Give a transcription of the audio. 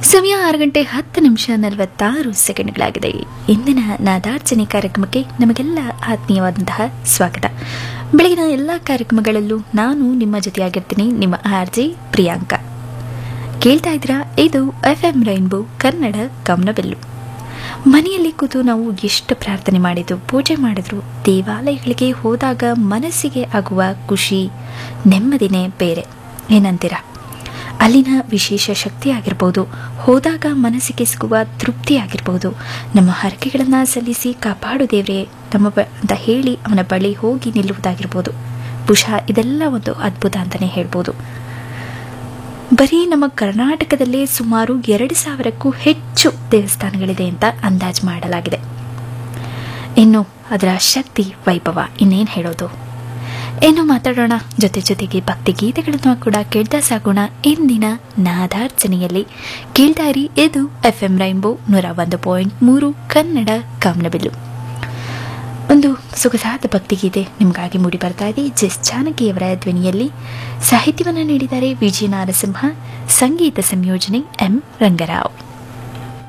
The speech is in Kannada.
ಸಮಯ ಆರು ಗಂಟೆ ಹತ್ತು ನಿಮಿಷ ನಲವತ್ತಾರು ಸೆಕೆಂಡ್ಗಳಾಗಿದೆ ಇಂದಿನ ನಾದಾರ್ಚನೆ ಕಾರ್ಯಕ್ರಮಕ್ಕೆ ನಮಗೆಲ್ಲ ಆತ್ಮೀಯವಾದಂತಹ ಸ್ವಾಗತ ಬೆಳಗಿನ ಎಲ್ಲ ಕಾರ್ಯಕ್ರಮಗಳಲ್ಲೂ ನಾನು ನಿಮ್ಮ ಜೊತೆಯಾಗಿರ್ತೀನಿ ನಿಮ್ಮ ಆರ್ ಜೆ ಪ್ರಿಯಾಂಕಾ ಕೇಳ್ತಾ ಇದ್ದೀರಾ ಇದು ಎಫ್ ಎಂ ರೈನ್ಬೋ ಕನ್ನಡ ಗಮನಬೆಲ್ಲು ಮನೆಯಲ್ಲಿ ಕೂತು ನಾವು ಎಷ್ಟು ಪ್ರಾರ್ಥನೆ ಮಾಡಿದ್ರು ಪೂಜೆ ಮಾಡಿದ್ರು ದೇವಾಲಯಗಳಿಗೆ ಹೋದಾಗ ಮನಸ್ಸಿಗೆ ಆಗುವ ಖುಷಿ ನೆಮ್ಮದಿನೇ ಬೇರೆ ಏನಂತೀರಾ ಅಲ್ಲಿನ ವಿಶೇಷ ಶಕ್ತಿ ಆಗಿರ್ಬೋದು ಹೋದಾಗ ಮನಸ್ಸಿಗೆ ಸಿಗುವ ತೃಪ್ತಿ ಆಗಿರ್ಬೋದು ನಮ್ಮ ಹರಕೆಗಳನ್ನು ಸಲ್ಲಿಸಿ ಕಾಪಾಡು ದೇವ್ರೆ ನಮ್ಮ ಬ ಅಂತ ಹೇಳಿ ಅವನ ಬಳಿ ಹೋಗಿ ನಿಲ್ಲುವುದಾಗಿರ್ಬೋದು ಬಹುಶಃ ಇದೆಲ್ಲ ಒಂದು ಅದ್ಭುತ ಅಂತಲೇ ಹೇಳ್ಬೋದು ಬರೀ ನಮ್ಮ ಕರ್ನಾಟಕದಲ್ಲೇ ಸುಮಾರು ಎರಡು ಸಾವಿರಕ್ಕೂ ಹೆಚ್ಚು ದೇವಸ್ಥಾನಗಳಿದೆ ಅಂತ ಅಂದಾಜು ಮಾಡಲಾಗಿದೆ ಇನ್ನು ಅದರ ಶಕ್ತಿ ವೈಭವ ಇನ್ನೇನು ಹೇಳೋದು ಏನು ಮಾತಾಡೋಣ ಜೊತೆ ಜೊತೆಗೆ ಭಕ್ತಿ ಗೀತೆಗಳನ್ನು ಕೂಡ ಕೇಳ್ತಾ ಸಾಗೋಣ ಇಂದಿನ ನಾದಾರ್ಚನೆಯಲ್ಲಿ ಕೇಳ್ತಾ ಇರಿ ಇದು ಎಫ್ ಎಂ ರೈನ್ಬೋ ನೂರ ಒಂದು ಪಾಯಿಂಟ್ ಮೂರು ಕನ್ನಡ ಕಾಮನಬಿಲ್ಲು ಒಂದು ಸೊಗಸಾದ ಭಕ್ತಿಗೀತೆ ನಿಮಗಾಗಿ ಮೂಡಿ ಬರ್ತಾ ಇದೆ ಜೆಸ್ ಜಾನಕಿಯವರ ಧ್ವನಿಯಲ್ಲಿ ಸಾಹಿತ್ಯವನ್ನು ನೀಡಿದ್ದಾರೆ ವಿಜಯ ನಾರಸಿಂಹ ಸಂಗೀತ ಸಂಯೋಜನೆ ಎಂ ರಂಗರಾವ್